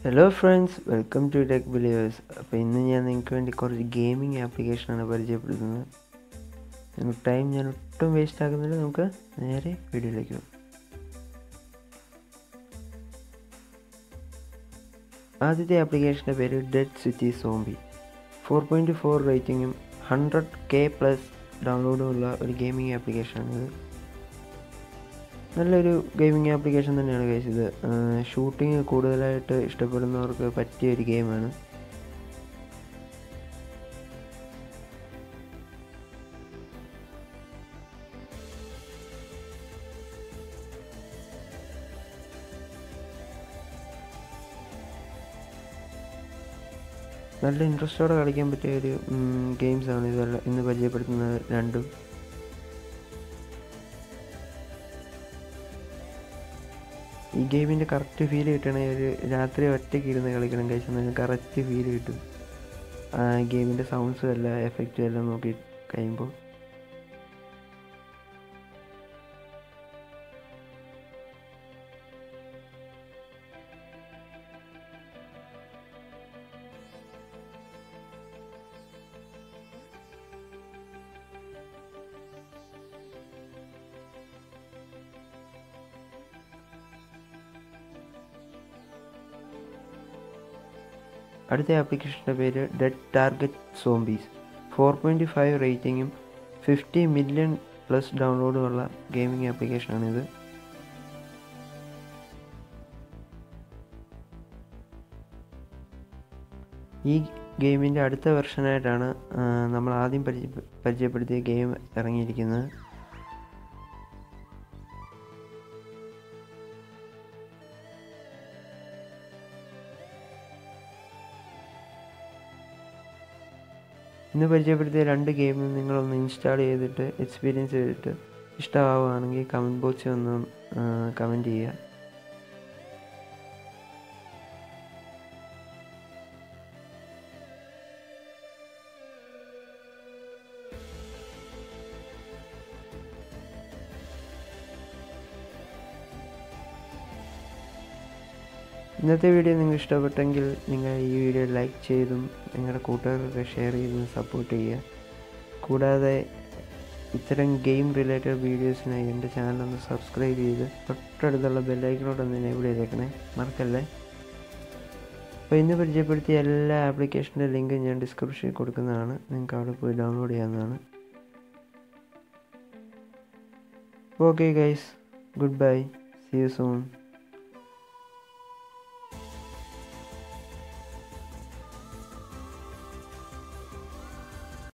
hello friends welcome to tech believers അപ്പോൾ ഇന്ന് ഞാൻ നിങ്ങൾക്ക് വേണ്ടി കുറച്ച് ഗെയിമിംഗ് ആപ്ലിക്കേഷനാണ് പരിചയപ്പെടുത്തുന്നത് നമുക്ക് ടൈം ഞാൻ ഒട്ടും വേസ്റ്റ് ആക്കുന്നില്ല നമുക്ക് നേരെ വീഡിയോയിലേക്ക് പോകാം ആദ്യത്തെ ആപ്ലിക്കേഷൻ്റെ പേര് dead city zombie four point four റേറ്റിങ്ങും ഹൺഡ്രഡ് കെ പ്ലസ് ഡൗൺലോഡും ഉള്ള ഒരു ഗെയിമിംഗ് ആപ്ലിക്കേഷനാണിത് നല്ലൊരു ഗെയിമിംഗ് ആപ്ലിക്കേഷൻ തന്നെയാണ് ഗൈസ് ഇത് ഷൂട്ടിങ് കൂടുതലായിട്ട് ഇഷ്ടപ്പെടുന്നവർക്ക് പറ്റിയ ഒരു ഗെയിമാണ് നല്ല ഇൻട്രസ്റ്റോടെ കളിക്കാൻ പറ്റിയ ഒരു ഗെയിംസാണ് ഇതെല്ലാം ഇന്ന് പരിചയപ്പെടുത്തുന്നത് രണ്ടും ഈ ഗെയിമിൻ്റെ കറക്റ്റ് ഫീൽ കിട്ടണമെങ്കിൽ ഒരു രാത്രി ഒറ്റയ്ക്ക് ഇരുന്ന് കളിക്കണം കഴിച്ചാൽ കറക്റ്റ് ഫീൽ കിട്ടും ഗെയിമിൻ്റെ സൗണ്ട്സും എല്ലാം എഫക്റ്റും എല്ലാം നോക്കി കഴിയുമ്പോൾ അടുത്ത ആപ്ലിക്കേഷൻ്റെ പേര് dead target zombies four point five റേറ്റിങ്ങും ഫിഫ്റ്റി മില്യൺ പ്ലസ് ഡൗൺലോഡുമുള്ള ഗെയിമിംഗ് ആപ്ലിക്കേഷനാണിത് ഈ ഗെയിമിൻ്റെ അടുത്ത വെർഷനായിട്ടാണ് നമ്മൾ ആദ്യം പരിചയ പരിചയപ്പെടുത്തിയ ഗെയിം ഇറങ്ങിയിരിക്കുന്നത് ഇന്ന് പരിചയപ്പെടുത്തിയ രണ്ട് ഗെയിമും നിങ്ങളൊന്ന് ഇൻസ്റ്റാൾ ചെയ്തിട്ട് എക്സ്പീരിയൻസ് ചെയ്തിട്ട് ഇഷ്ടമാവുകയാണെങ്കിൽ കമൻറ്റ് ബോക്സിൽ ഒന്ന് കമൻറ്റ് ചെയ്യുക ഇന്നത്തെ വീഡിയോ നിങ്ങൾക്ക് ഇഷ്ടപ്പെട്ടെങ്കിൽ നിങ്ങൾ ഈ വീഡിയോ ലൈക്ക് ചെയ്തും നിങ്ങളുടെ കൂട്ടുകാർക്കൊക്കെ ഷെയർ ചെയ്തും സപ്പോർട്ട് ചെയ്യുക കൂടാതെ ഇത്തരം ഗെയിം റിലേറ്റഡ് വീഡിയോസിനായി എൻ്റെ ചാനൽ ഒന്ന് സബ്സ്ക്രൈബ് ചെയ്ത് തൊട്ടടുത്തുള്ള ബെല്ലൈക്കനോട് ഒന്ന് എനേബിൾ ചെയ്തേക്കണേ മറക്കല്ലേ അപ്പോൾ ഇന്ന് പരിചയപ്പെടുത്തിയ എല്ലാ ആപ്ലിക്കേഷൻ്റെ ലിങ്കും ഞാൻ ഡിസ്ക്രിപ്ഷനിൽ കൊടുക്കുന്നതാണ് നിങ്ങൾക്ക് അവിടെ പോയി ഡൗൺലോഡ് ചെയ്യാവുന്നതാണ് okay guys good bye see you soon